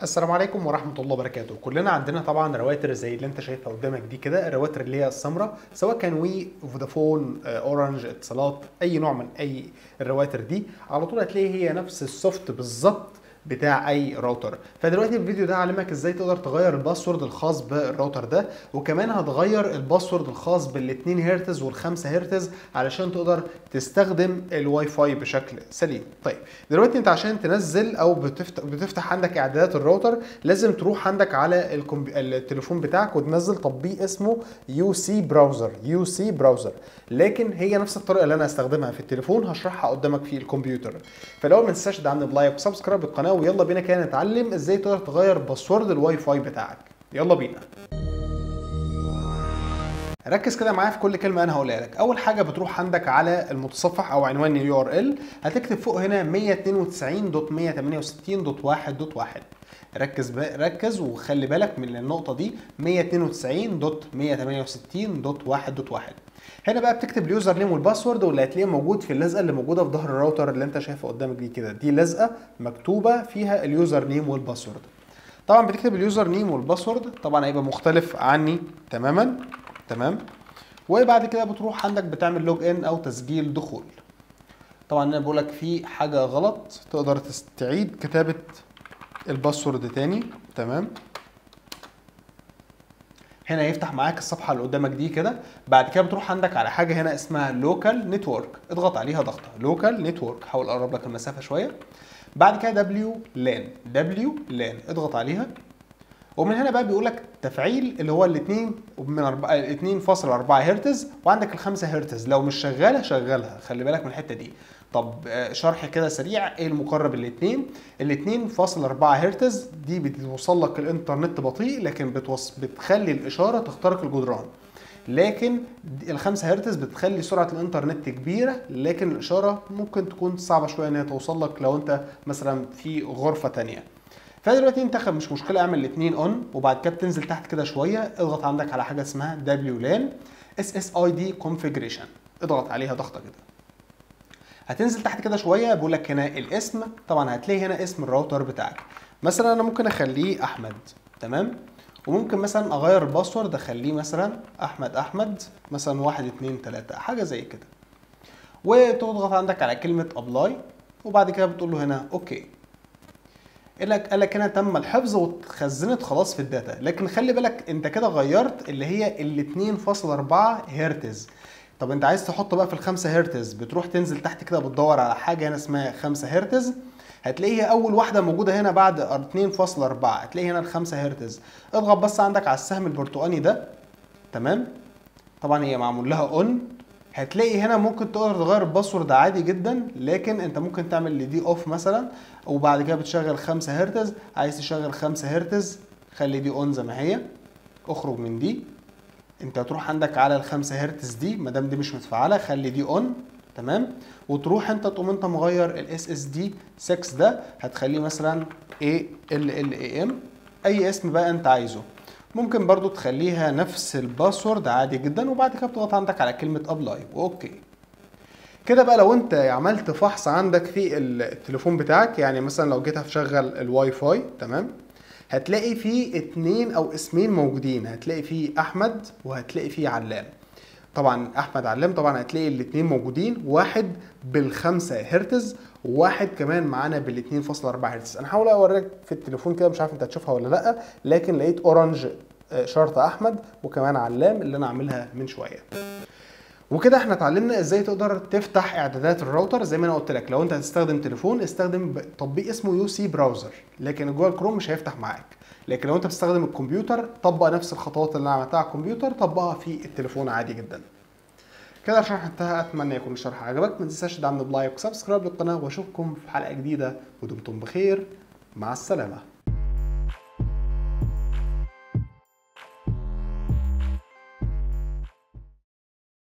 السلام عليكم ورحمة الله وبركاته كلنا عندنا طبعا رواتر زي اللي انت شايفها قدامك دي كده الرواتر اللي هي السمراء سواء كان وي فودافون آه، اورنج اتصالات اي نوع من اي الرواتر دي على طول هتلاقي هي نفس السوفت بالظبط بتاع اي راوتر فدلوقتي الفيديو ده علمك ازاي تقدر تغير الباسورد الخاص بالراوتر ده وكمان هتغير الباسورد الخاص بال2 هرتز وال5 هرتز علشان تقدر تستخدم الواي فاي بشكل سليم طيب دلوقتي انت عشان تنزل او بتفتح, بتفتح عندك اعدادات الراوتر لازم تروح عندك على الكمب... التليفون بتاعك وتنزل تطبيق اسمه يو سي براوزر يو سي براوزر لكن هي نفس الطريقه اللي انا هستخدمها في التليفون هشرحها قدامك في الكمبيوتر فالاول ما تنساش تدعمني بلايك وسبسكرايب القناه ويلا بينا كده نتعلم ازاي تقدر تغير باسورد الواي فاي بتاعك يلا بينا ركز كده معايا في كل كلمه انا هقولها لك اول حاجه بتروح عندك على المتصفح او عنوان اليو ار ال هتكتب فوق هنا 192.168.1.1 ركز بقى ركز وخلي بالك من النقطه دي 192.168.1.1 هنا بقى بتكتب اليوزر نيم والباسورد واللي هتلاقيه موجود في اللزقه اللي موجوده في ظهر الراوتر اللي انت شايفها قدامك دي كده دي لزقه مكتوبه فيها اليوزر نيم والباسورد طبعا بتكتب اليوزر نيم والباسورد طبعا هيبقى مختلف عني تماما تمام وبعد كده بتروح عندك بتعمل لوج ان او تسجيل دخول طبعا انا بقول لك في حاجه غلط تقدر تستعيد كتابه الباسورد تاني تمام هنا يفتح معاك الصفحه اللي قدامك دي كده بعد كده بتروح عندك على حاجه هنا اسمها لوكال نتورك اضغط عليها ضغطه لوكال نتورك حاول اقرب لك المسافه شويه بعد كده دبليو لان دبليو لان اضغط عليها ومن هنا بقى بيقول لك تفعيل اللي هو الاثنين من 2.4 هرتز وعندك ال 5 هرتز لو مش شغاله شغلها خلي بالك من الحته دي طب شرح كده سريع ايه المقرب الاثنين ال 2.4 هرتز دي بتوصل لك الانترنت بطيء لكن بتوص... بتخلي الاشاره تخترق الجدران لكن ال 5 هرتز بتخلي سرعه الانترنت كبيره لكن الاشاره ممكن تكون صعبه شويه ان هي توصل لك لو انت مثلا في غرفه ثانيه فدلوقتي انت مش مشكله اعمل الاثنين اون وبعد كده بتنزل تحت كده شويه اضغط عندك على حاجه اسمها دبليو لان اس اس اي دي كونفيجريشن اضغط عليها ضغطه كده هتنزل تحت كده شويه بيقول لك هنا الاسم طبعا هتلاقي هنا اسم الراوتر بتاعك مثلا انا ممكن اخليه احمد تمام وممكن مثلا اغير الباسورد اخليه مثلا احمد احمد مثلا واحد اتنين تلاته حاجه زي كده وتضغط عندك على كلمه ابلاي وبعد كده بتقول له هنا اوكي قال لك قال لك هنا تم الحفظ واتخزنت خلاص في الداتا لكن خلي بالك انت كده غيرت اللي هي ال 2.4 هرتز طب انت عايز تحط بقى في ال 5 هرتز بتروح تنزل تحت كده بتدور على حاجه هنا اسمها 5 هرتز هتلاقي هي اول واحده موجوده هنا بعد 2.4 هتلاقي هنا ال 5 هرتز اضغط بس عندك على السهم البرتقاني ده تمام طبعا هي معمول لها اون هتلاقي هنا ممكن تقدر تغير الباسورد عادي جدا لكن انت ممكن تعمل لدي اوف مثلا وبعد كده بتشغل 5 هرتز عايز تشغل 5 هرتز خلي دي اون زي ما هي اخرج من دي انت هتروح عندك على ال 5 هرتز دي ما دام دي مش متفعله خلي دي اون تمام وتروح انت تقوم انت مغير الاس اس دي 6 ده هتخليه مثلا اي ال ال اي ام اي اسم بقى انت عايزه ممكن برضو تخليها نفس الباسورد عادي جدا وبعد كده بتضغط عندك على كلمه ابلاي واوكي كده بقى لو انت عملت فحص عندك في التليفون بتاعك يعني مثلا لو جيت هتشغل الواي فاي تمام هتلاقي فيه اتنين او اسمين موجودين هتلاقي فيه احمد وهتلاقي فيه علام طبعا احمد علام طبعا هتلاقي الاتنين موجودين واحد بالخمسة هرتز وواحد كمان معانا بال 2.4 هرتز انا هحاول اوريك في التليفون كده مش عارف انت هتشوفها ولا لا لكن لقيت اورنج شرطة احمد وكمان علام اللي انا عاملها من شويه وكده احنا اتعلمنا ازاي تقدر تفتح اعدادات الراوتر زي ما انا قلت لك لو انت هتستخدم تليفون استخدم تطبيق اسمه يو سي براوزر لكن جوه الكروم مش هيفتح معاك لكن لو انت بتستخدم الكمبيوتر طبق نفس الخطوات اللي انا عملتها على الكمبيوتر طبقها في التليفون عادي جدا كده الشرح انتهى اتمنى يكون الشرح عجبك ما تنساش تدعمنا بلايك وسبسكرايب للقناه واشوفكم في حلقه جديده ودمتم بخير مع السلامه